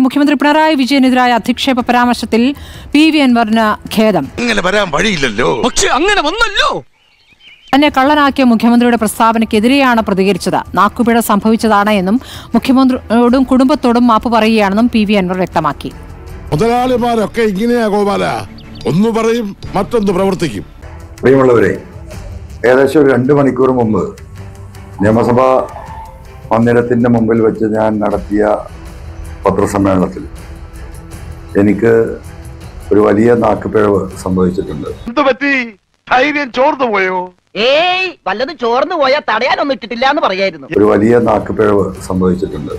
മുഖ്യമന്ത്രി പിണറായി വിജയനെതിരായ അധിക്ഷേപ പരാമർശത്തിൽ P V അൻവറിന് ഖേദം ഇങ്ങനെ വരാൻ വഴിയില്ലല്ലോ പക്ഷെ അങ്ങനെ വന്നല്ലോ തന്നെ കള്ളനാക്കിയ മുഖ്യമന്ത്രിയുടെ പ്രസ്താവനയ്ക്കെതിരെയാണ് പ്രതികരിച്ചത് നാക്കുപിഴ സംഭവിച്ചതാണ് എന്നും മുഖ്യമന്ത്രിയോടും കുടുംബത്തോടും മാപ്പ് പറയുകയാണെന്നും പി വി അൻവർ വ്യക്തമാക്കി മുതലാളിമാരൊക്കെ ഇങ്ങനെയാ ഗോപാല ഒന്ന് പറയും മറ്റൊന്ന് പ്രവർത്തിക്കും പ്രിയമുള്ളവരെ ഏകദേശം ഒരു രണ്ട് മണിക്കൂർ മുമ്പ് നിയമസഭാ മന്ദിരത്തിന്റെ മുമ്പിൽ വെച്ച് ഞാൻ നടത്തിയ പത്രസമ്മേളനത്തിൽ എനിക്ക് ഒരു വലിയ നാക്കുപിഴവ് സംഭവിച്ചിട്ടുണ്ട് എന്ത് പറ്റി ധൈര്യം ചോർന്നു പോയോ ഏയ് വല്ലതും ചോർന്നു പോയാൽ തടയാനൊന്നും ഇട്ടിട്ടില്ല എന്ന് പറയായിരുന്നു ഒരു വലിയ നാക്കുപിഴവ് സംഭവിച്ചിട്ടുണ്ട്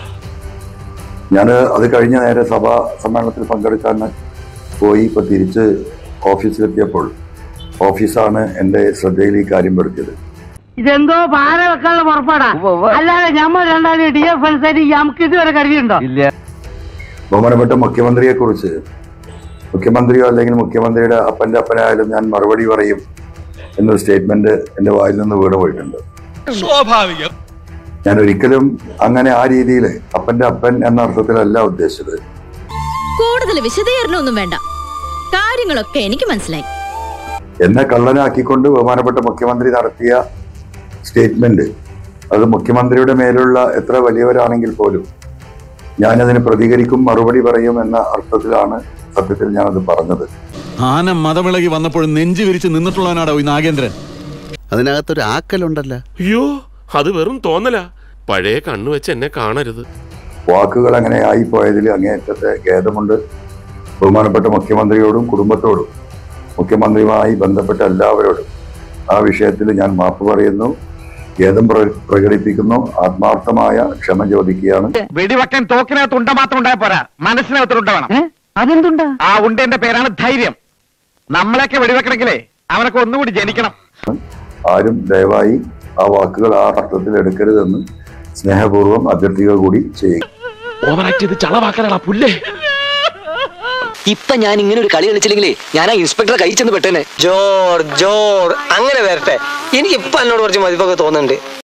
ഞാൻ അത് കഴിഞ്ഞ നേരെ സഭാ സമ്മേളനത്തിൽ പങ്കെടുക്കാൻ പോയി ഇപ്പൊ തിരിച്ച് ഓഫീസിലെത്തിയപ്പോൾ ഓഫീസാണ് എൻ്റെ ശ്രദ്ധയിൽ ഈ കാര്യം പെടുത്തിയത് ഇതെന്തോ പാര വെക്കാനുള്ള പുറപ്പാടാ അല്ലാതെ ഞമ്മ രണ്ടാളും ഡി എഫ് അനുസരിച്ച് നമുക്ക് ഇതുവരെ കരുതിയുണ്ടോ ബഹുമാനപ്പെട്ട മുഖ്യമന്ത്രിയെ കുറിച്ച് മുഖ്യമന്ത്രിയോ അല്ലെങ്കിൽ മുഖ്യമന്ത്രിയുടെ അപ്പന്റെ അപ്പനായാലും ഞാൻ മറുപടി പറയും എന്നൊരു സ്റ്റേറ്റ്മെന്റ് എന്റെ വായിൽ നിന്ന് വീണ് പോയിട്ടുണ്ട് സ്വാഭാവികം ഞാൻ ഒരിക്കലും അങ്ങനെ ആ രീതിയിൽ അപ്പന്റെ അപ്പൻ എന്ന അർത്ഥത്തിലല്ല ഉദ്ദേശിച്ചത് കൂടുതൽ വിശദീകരണമൊന്നും വേണ്ട കാര്യങ്ങളൊക്കെ എനിക്ക് മനസ്സിലായി എന്നെ കള്ളനാക്കിക്കൊണ്ട് ബഹുമാനപ്പെട്ട മുഖ്യമന്ത്രി നടത്തിയ സ്റ്റേറ്റ്മെന്റ് അത് മുഖ്യമന്ത്രിയുടെ മേലുള്ള എത്ര വലിയവരാണെങ്കിൽ പോലും ഞാനതിന് പ്രതികരിക്കും മറുപടി പറയും എന്ന അർത്ഥത്തിലാണ് സത്യത്തിൽ ഞാനത് പറഞ്ഞത് ആന മതമിളകി വന്നപ്പോൾ നെഞ്ചു വിരിച്ച് നിന്നിട്ടുള്ളവനാടോ ഈ നാഗേന്ദ്രൻ അതിനകത്തൊരു ആക്കലുണ്ടല്ലോ അയ്യോ അത് വെറും തോന്നലാ പഴയ കണ്ണു വെച്ച് എന്നെ കാണരുത് വാക്കുകൾ അങ്ങനെ ആയിപ്പോയതിൽ അങ്ങേയറ്റത്തെ ഖേദമുണ്ട് ബഹുമാനപ്പെട്ട മുഖ്യമന്ത്രിയോടും കുടുംബത്തോടും മുഖ്യമന്ത്രിയുമായി ബന്ധപ്പെട്ട എല്ലാവരോടും ആ വിഷയത്തിൽ ഞാൻ മാപ്പ് പറയുന്നു ഖേദം പ്ര- പ്രകടിപ്പിക്കുന്നു ആത്മാർത്ഥമായ ക്ഷമ ചോദിക്കുകയാണ് വെടിവെക്കാൻ തോക്കിനകത്ത് ഉണ്ട മാത്രം ഉണ്ടായ പോരാ മനസ്സിനകത്ത് ഉണ്ട വേണം അതെന്തുണ്ടാ ആ ഉണ്ടേന്റെ പേരാണ് ധൈര്യം നമ്മളെയൊക്കെ വെടിവെക്കണമെങ്കിലേ അവനൊക്കെ ഒന്നുകൂടി ജനിക്കണം ആരും ദയവായി ആ വാക്കുകൾ ആ അർത്ഥത്തിൽ എടുക്കരുതെന്ന് സ്നേഹപൂർവ്വം അഭ്യർത്ഥിക്കുക കൂടി ചെയ്യുക ഓവറാക്ട് ചെയ്ത് ചളവാക്കാനാ പുല്ലേ ഇപ്പൊ ഞാൻ ഇങ്ങനെ ഒരു കളി കളിച്ചില്ലെങ്കിലേ ഞാൻ ആ ഇൻസ്പെക്ടറെ കൈ ചെന്ന് പെട്ടേനെ ജോർ ജോർ അങ്ങനെ വരട്ടെ എനിക്ക് ഇപ്പൊ എന്നോട് കുറച്ച് മതിപ്പൊക്കെ തോന്നുന്നുണ്ട്